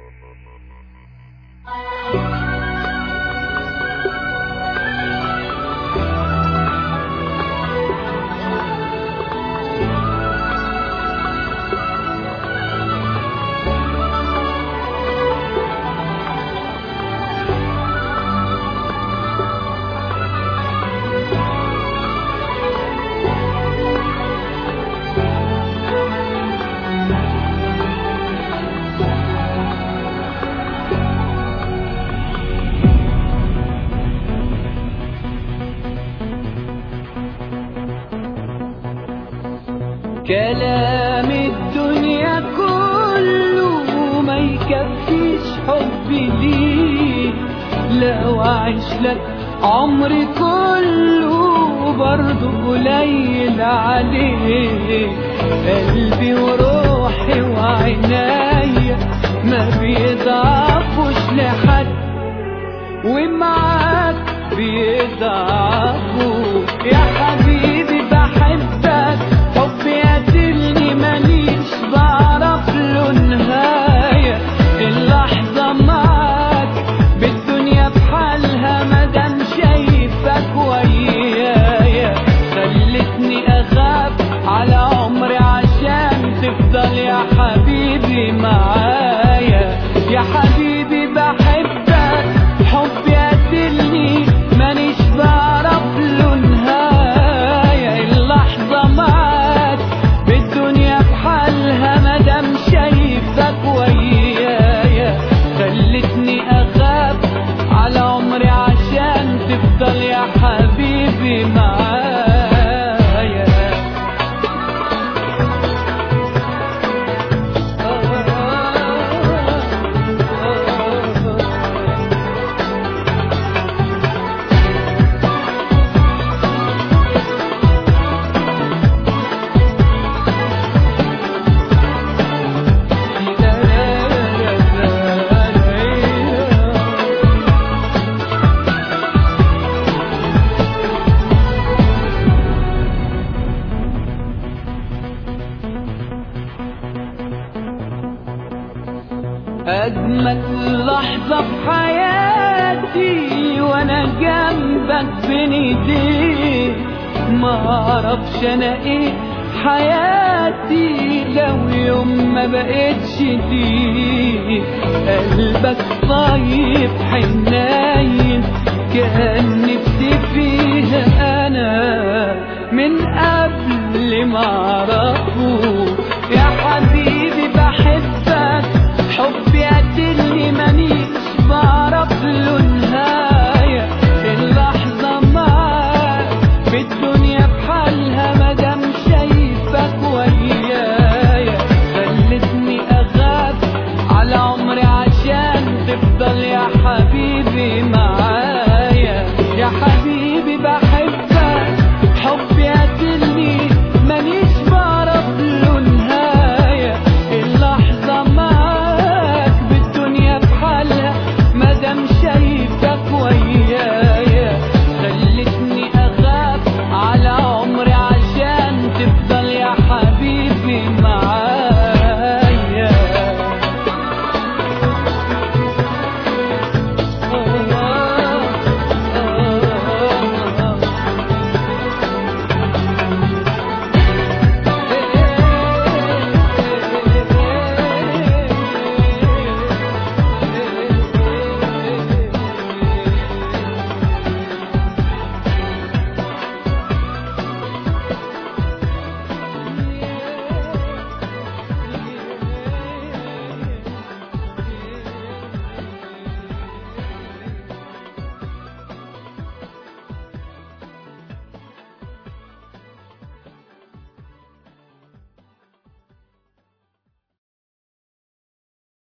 كلام الدنيا كله ما يكفيش حبي ليك لو اعيش لك عمري كله برضه قليل عليك قلبي وروحي وعنايا ما بيضعفوش لحد ومعاك بيضعفوا يا حبيبي بحبك حبي قاتلني ماليش بعرف له نهاية اللحظة معاك بالدنيا بحالها مادام شايفك ويايا خلتني أخاف على عمري عشان تفضل يا حبيبي معايا يا حبيبي بحبك حبي قاتلني مانيش بعرف له نهاية اللحظة معاك بالدنيا بحالها مادام شايفك ويايا خلتني أخاف على عمري عشان تفضل يا حبيبي معايا أجمل لحظة في حياتي وأنا جنبك بين إيديك ما أعرفش أنا إيه حياتي لو يوم ما بقتش ليك قلبك طيب حنين كان نفسي فيها أنا من قبل ما أعرفه